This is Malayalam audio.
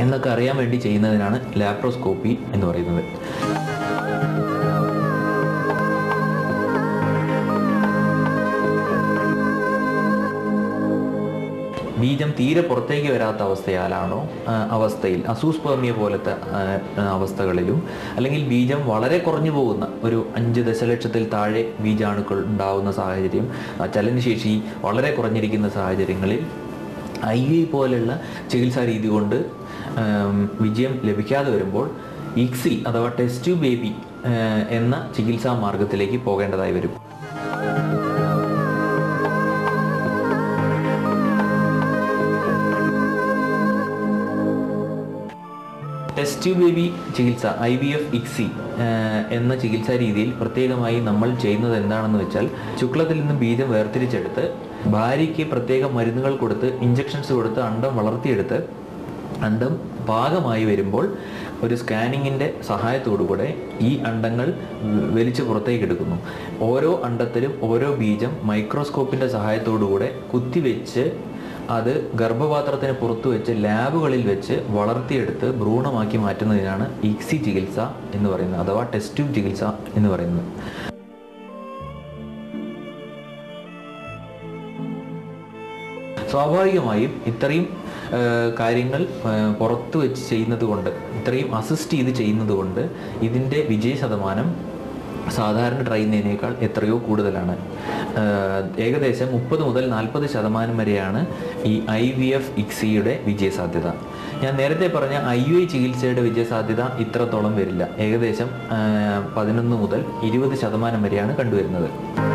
എന്നൊക്കെ അറിയാൻ വേണ്ടി ചെയ്യുന്നതിനാണ് ലാപ്രോസ്കോപ്പി എന്ന് പറയുന്നത് ബീജം തീരെ പുറത്തേക്ക് വരാത്ത അവസ്ഥയാലാണോ ആ, അവസ്ഥയിൽ അസൂസ്പേമിയ പോലത്തെ ആ, അവസ്ഥകളിലും അല്ലെങ്കിൽ ബീജം വളരെ കുറഞ്ഞു പോകുന്ന ഒരു അഞ്ച് ദശലക്ഷത്തിൽ താഴെ ബീജാണുക്കൾ ഉണ്ടാവുന്ന സാഹചര്യം ആ, ചലനശേഷി വളരെ കുറഞ്ഞിരിക്കുന്ന സാഹചര്യങ്ങളിൽ ഐ വി പോലുള്ള ചികിത്സാ രീതി കൊണ്ട് ആം, വിജയം ലഭിക്കാതെ വരുമ്പോൾ ഇക്സി അഥവാ ടെസ്റ്റ് ബേബി എന്ന ചികിത്സാ മാർഗത്തിലേക്ക് പോകേണ്ടതായി വരും ടെസ്റ്റ് ബേബി ചികിത്സ ഐ വി എഫ് ഇക്സി എന്ന ചികിത്സാ രീതിയിൽ പ്രത്യേകമായി നമ്മൾ ചെയ്യുന്നത് എന്താണെന്ന് വെച്ചാൽ ശുക്ലത്തിൽ നിന്ന് ബീജം വേർതിരിച്ചെടുത്ത് ഭാര്യയ്ക്ക് പ്രത്യേക മരുന്നുകൾ കൊടുത്ത് ഇഞ്ചക്ഷൻസ് കൊടുത്ത് അണ്ടം വളർത്തിയെടുത്ത് അണ്ടം പാകമായി വരുമ്പോൾ ഒരു സ്കാനിങ്ങിൻ്റെ സഹായത്തോടുകൂടെ ഈ അണ്ടങ്ങൾ വ- വലിച്ച് പുറത്തേക്ക് എടുക്കുന്നു ഓരോ അണ്ടത്തിലും ഓരോ ബീജം മൈക്രോസ്കോപ്പിൻ്റെ സഹായത്തോടുകൂടെ കുത്തിവെച്ച് അത് ഗർഭപാത്രത്തിന് പുറത്തു വെച്ച് ലാബുകളിൽ വെച്ച് വളർത്തിയെടുത്ത് ഭ്രൂണമാക്കി മാറ്റുന്നതിനാണ് ഇക്സി ചികിത്സ എന്ന് പറയുന്നത് അഥവാ ടെസ്റ്റ് ട്യൂബ് ചികിത്സ എന്ന് പറയുന്നത് സ്വാഭാവികമായും ഇത്രയും ആ, കാര്യങ്ങൾ ആ, പുറത്തു വെച്ച് ചെയ്യുന്നത് കൊണ്ട് ഇത്രയും അസിസ്റ്റ് ചെയ്ത് ചെയ്യുന്നത് കൊണ്ട് ഇതിൻ്റെ വിജയ ശതമാനം സാധാരണ ട്രൈ ചെയ്യുന്നതിനേക്കാൾ എത്രയോ കൂടുതലാണ് ആ, ഏകദേശം മുപ്പത് മുതൽ നാൽപ്പത് ശതമാനം വരെയാണ് ഈ ഐ വി എഫ് ഇക്സിയുടെ വിജയസാധ്യത ഞാൻ നേരത്തെ പറഞ്ഞ ഐ യു ഐ ചികിത്സയുടെ വിജയസാധ്യത ഇത്രത്തോളം വരില്ല ഏകദേശം പതിനൊന്ന് മുതൽ ഇരുപത് ശതമാനം വരെയാണ് കണ്ടുവരുന്നത്